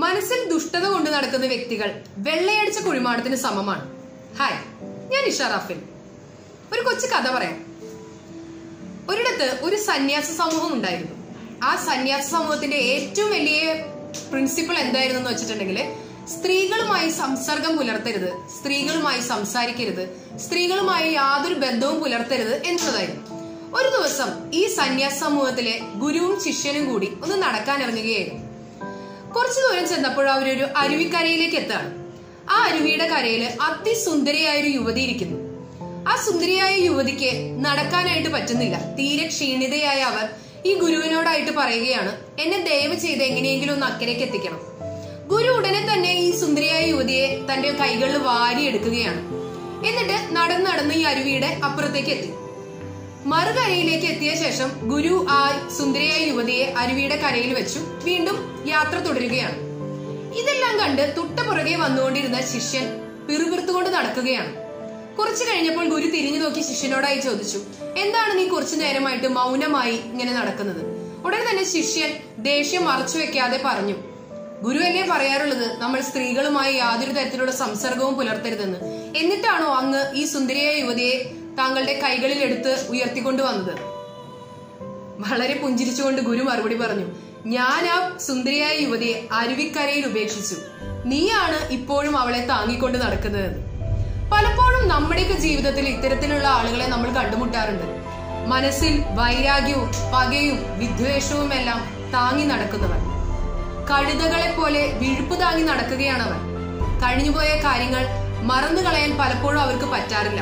മനസ്സിൽ ദുഷ്ടത കൊണ്ട് നടക്കുന്ന വ്യക്തികൾ വെള്ളയടിച്ച കുഴിമാടത്തിന് സമമാണ് ഹായ് ഞാൻ ഇഷ റാഫിൽ ഒരു കൊച്ചു കഥ പറയാം ഒരിടത്ത് ഒരു സന്യാസ സമൂഹം ഉണ്ടായിരുന്നു ആ സന്യാസ സമൂഹത്തിന്റെ ഏറ്റവും വലിയ പ്രിൻസിപ്പിൾ എന്തായിരുന്നു എന്ന് വെച്ചിട്ടുണ്ടെങ്കിൽ സ്ത്രീകളുമായി സംസർഗം പുലർത്തരുത് സ്ത്രീകളുമായി സംസാരിക്കരുത് സ്ത്രീകളുമായി യാതൊരു ബന്ധവും പുലർത്തരുത് എന്നതായിരുന്നു ഒരു ദിവസം ഈ സന്യാസ സമൂഹത്തിലെ ഗുരുവും ശിഷ്യനും കൂടി ഒന്ന് നടക്കാൻ ഇറങ്ങുകയായിരുന്നു കുറച്ചു ദൂരം ചെന്നപ്പോൾ അവരൊരു അരുവിക്കരയിലേക്ക് എത്താണ് ആ അരുവിയുടെ കരയിൽ അതിസുന്ദരിയായ ഒരു യുവതി ഇരിക്കുന്നു ആ സുന്ദരിയായ യുവതിക്ക് നടക്കാനായിട്ട് പറ്റുന്നില്ല തീരെ ക്ഷീണിതയായ അവർ ഈ ഗുരുവിനോടായിട്ട് പറയുകയാണ് എന്നെ ദയവ് ചെയ്ത് എങ്ങനെയെങ്കിലും ഒന്ന് അക്കരയ്ക്ക് എത്തിക്കണം ഗുരു ഉടനെ തന്നെ ഈ സുന്ദരിയായ യുവതിയെ തന്റെ കൈകളിൽ വാരിയെടുക്കുകയാണ് എന്നിട്ട് നടന്ന് നടന്ന് ഈ അരുവിയുടെ അപ്പുറത്തേക്ക് എത്തി മറുകരയിലേക്ക് എത്തിയ ശേഷം ഗുരു ആ സുന്ദരിയായ യുവതിയെ അരുവിയുടെ കരയിൽ വെച്ചു വീണ്ടും യാത്ര തുടരുകയാണ് ഇതെല്ലാം കണ്ട് തൊട്ടുപുറകെ വന്നുകൊണ്ടിരുന്ന ശിഷ്യൻ പിറുപിറുത്തുകൊണ്ട് നടക്കുകയാണ് കുറച്ചു കഴിഞ്ഞപ്പോൾ ഗുരു തിരിഞ്ഞു നോക്കി ശിഷ്യനോടായി ചോദിച്ചു എന്താണ് നീ കുറച്ചു നേരമായിട്ട് മൗനമായി ഇങ്ങനെ നടക്കുന്നത് ഉടനെ തന്നെ ശിഷ്യൻ ദേഷ്യം മറച്ചു വെക്കാതെ പറഞ്ഞു ഗുരു അല്ലേ പറയാറുള്ളത് നമ്മൾ സ്ത്രീകളുമായി യാതൊരു തരത്തിലുള്ള സംസർഗവും പുലർത്തരുതെന്ന് എന്നിട്ടാണോ അങ്ങ് ഈ സുന്ദരിയായ യുവതിയെ താങ്കളുടെ കൈകളിൽ എടുത്ത് ഉയർത്തിക്കൊണ്ടു വന്നത് വളരെ പുഞ്ചിരിച്ചുകൊണ്ട് ഗുരു മറുപടി പറഞ്ഞു ഞാൻ ആ സുന്ദരിയായ യുവതിയെ അരുവിക്കരയിൽ ഉപേക്ഷിച്ചു നീയാണ് ഇപ്പോഴും അവളെ താങ്ങിക്കൊണ്ട് നടക്കുന്നത് പലപ്പോഴും നമ്മുടെയൊക്കെ ജീവിതത്തിൽ ഇത്തരത്തിലുള്ള ആളുകളെ നമ്മൾ കണ്ടുമുട്ടാറുണ്ട് മനസ്സിൽ വൈരാഗ്യവും പകയും വിദ്വേഷവും എല്ലാം താങ്ങി നടക്കുന്നവർ കഴുതകളെ പോലെ വിഴുപ്പ് താങ്ങി നടക്കുകയാണവർ കഴിഞ്ഞുപോയ കാര്യങ്ങൾ മറന്നു കളയാൻ പലപ്പോഴും അവർക്ക് പറ്റാറില്ല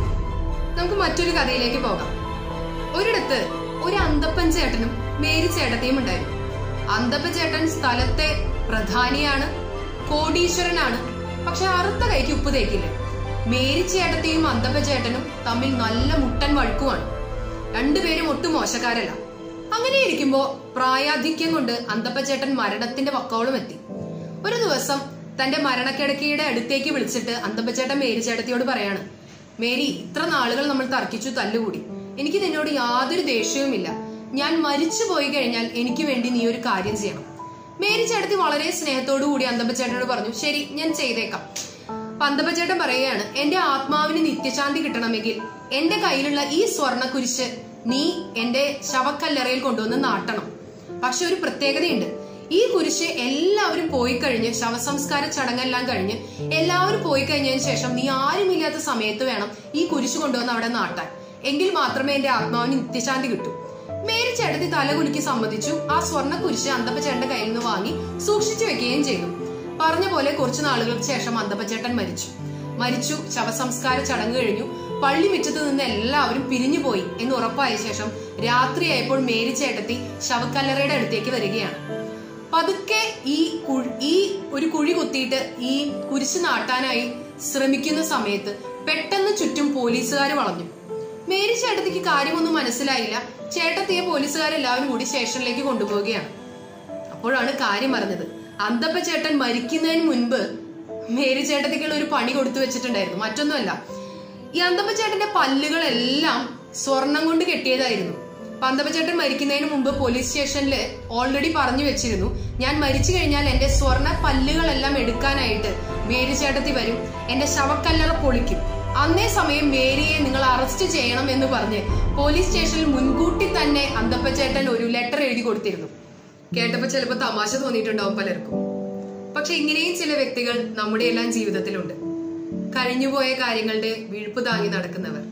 നമുക്ക് മറ്റൊരു കഥയിലേക്ക് പോകാം ഒരിടത്ത് ഒരു അന്തപ്പൻ ചേട്ടനും മേരി ചേട്ടത്തെയും ഉണ്ടായിരുന്നു അന്തപ്പൻ ചേട്ടൻ സ്ഥലത്തെ പ്രധാനിയാണ് കോടീശ്വരനാണ് പക്ഷെ അറുത്ത കൈക്ക് ഉപ്പ് തേക്കില്ല മേരി ചേട്ടത്തെയും അന്തപ്പ ചേട്ടനും തമ്മിൽ നല്ല മുട്ടൻ വഴുക്കുമാണ് രണ്ടുപേരും ഒട്ടും മോശക്കാരല്ല അങ്ങനെ ഇരിക്കുമ്പോ പ്രായാധിക്യം കൊണ്ട് അന്തപ്പ ചേട്ടൻ മരണത്തിന്റെ വക്കോളം എത്തി ഒരു ദിവസം തന്റെ മരണക്കിടക്കയുടെ അടുത്തേക്ക് വിളിച്ചിട്ട് അന്തപ്പച്ചേട്ടൻ മേരി ചേട്ടത്തിയോട് പറയാണ് മേരി ഇത്ര നാളുകൾ നമ്മൾ തർക്കിച്ചു തല്ലുകൂടി എനിക്ക് നിന്നോട് യാതൊരു ദേഷ്യവുമില്ല ഞാൻ മരിച്ചു പോയി കഴിഞ്ഞാൽ എനിക്ക് വേണ്ടി നീ ഒരു കാര്യം ചെയ്യണം മേരി ചേട്ടത്തി വളരെ സ്നേഹത്തോടു കൂടി അന്തപ്പച്ചേട്ടനോട് പറഞ്ഞു ശരി ഞാൻ ചെയ്തേക്കാം പന്തപ്പച്ചേട്ടൻ പറയുകയാണ് എന്റെ ആത്മാവിന് നിത്യശാന്തി കിട്ടണമെങ്കിൽ എന്റെ കയ്യിലുള്ള ഈ സ്വർണ്ണ കുരിശ് നീ എന്റെ ശവക്കല്ലറയിൽ കൊണ്ടുവന്ന് നാട്ടണം പക്ഷെ ഒരു പ്രത്യേകതയുണ്ട് ഈ കുരിശ് എല്ലാവരും പോയി കഴിഞ്ഞ് ശവസംസ്കാര ചടങ്ങെല്ലാം കഴിഞ്ഞ് എല്ലാവരും പോയി കഴിഞ്ഞതിന് ശേഷം നീ ആരുമില്ലാത്ത സമയത്ത് വേണം ഈ കുരിശ് കൊണ്ടുവന്ന് അവിടെ നാട്ടാൻ എങ്കിൽ മാത്രമേ എന്റെ ആത്മാവിന് നിത്യശാന്തി കിട്ടൂ മേരി ചേട്ടത്തി തലകുലുക്കി സമ്മതിച്ചു ആ സ്വർണ്ണ കുരിശ് അന്തപ്പച്ചേട്ടന്റെ കയ്യിൽ നിന്ന് വാങ്ങി സൂക്ഷിച്ചു വെക്കുകയും ചെയ്തു പറഞ്ഞ പോലെ കുറച്ചു നാളുകൾക്ക് ശേഷം അന്തപ്പച്ചേട്ടൻ മരിച്ചു മരിച്ചു ശവസംസ്കാര ചടങ്ങ് കഴിഞ്ഞു പള്ളി മുറ്റത്ത് നിന്ന് എല്ലാവരും പിരിഞ്ഞുപോയി എന്ന് ഉറപ്പായ ശേഷം രാത്രിയായപ്പോൾ മേരി ചേട്ടത്തി ശവക്കല്ലറയുടെ അടുത്തേക്ക് വരികയാണ് പതുക്കെ ഈ കുഴി- ഈ ഒരു കുഴി കുത്തിയിട്ട് ഈ കുരിശ് നാട്ടാനായി ശ്രമിക്കുന്ന സമയത്ത് പെട്ടെന്ന് ചുറ്റും പോലീസുകാർ വളഞ്ഞു മേരി ചേട്ടത്തിക്ക് കാര്യമൊന്നും മനസ്സിലായില്ല ചേട്ടത്തിയെ പോലീസുകാരെല്ലാവരും കൂടി സ്റ്റേഷനിലേക്ക് കൊണ്ടുപോവുകയാണ് അപ്പോഴാണ് കാര്യം അറിഞ്ഞത് അന്തപ്പ ചേട്ടൻ മരിക്കുന്നതിന് മുൻപ് മേരി ചേട്ടത്തിക്കുള്ള ഒരു പണി കൊടുത്തു വെച്ചിട്ടുണ്ടായിരുന്നു മറ്റൊന്നുമല്ല ഈ അന്തപ്പ ചേട്ടന്റെ പല്ലുകളെല്ലാം സ്വർണം കൊണ്ട് കെട്ടിയതായിരുന്നു അന്തപ്പ ചേട്ടൻ മരിക്കുന്നതിന് മുമ്പ് പോലീസ് സ്റ്റേഷനിൽ ഓൾറെഡി പറഞ്ഞു വെച്ചിരുന്നു ഞാൻ മരിച്ചു കഴിഞ്ഞാൽ എന്റെ സ്വർണ്ണ പല്ലുകളെല്ലാം എടുക്കാനായിട്ട് മേരി ചേട്ടത്തി വരും എന്റെ ശവക്കല്ലറ പൊളിക്കും അന്നേ സമയം മേരിയെ നിങ്ങൾ അറസ്റ്റ് ചെയ്യണം എന്ന് പറഞ്ഞ് പോലീസ് സ്റ്റേഷനിൽ മുൻകൂട്ടി തന്നെ അന്തപ്പച്ചേട്ടൻ ഒരു ലെറ്റർ എഴുതി കൊടുത്തിരുന്നു കേട്ടപ്പോ ചിലപ്പോ തമാശ തോന്നിയിട്ടുണ്ടാവും പലർക്കും പക്ഷെ ഇങ്ങനെയും ചില വ്യക്തികൾ നമ്മുടെ എല്ലാം ജീവിതത്തിലുണ്ട് കഴിഞ്ഞുപോയ കാര്യങ്ങളുടെ വീഴ്പ്പ് താങ്ങി നടക്കുന്നവർ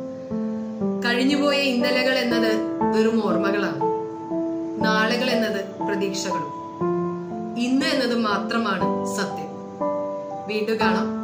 കഴിഞ്ഞുപോയ ഇന്നലകൾ എന്നത് വെറും ഓർമ്മകളാണ് നാളുകൾ എന്നത് പ്രതീക്ഷകളും ഇന്ന് എന്നത് മാത്രമാണ് സത്യം വീണ്ടും കാണാം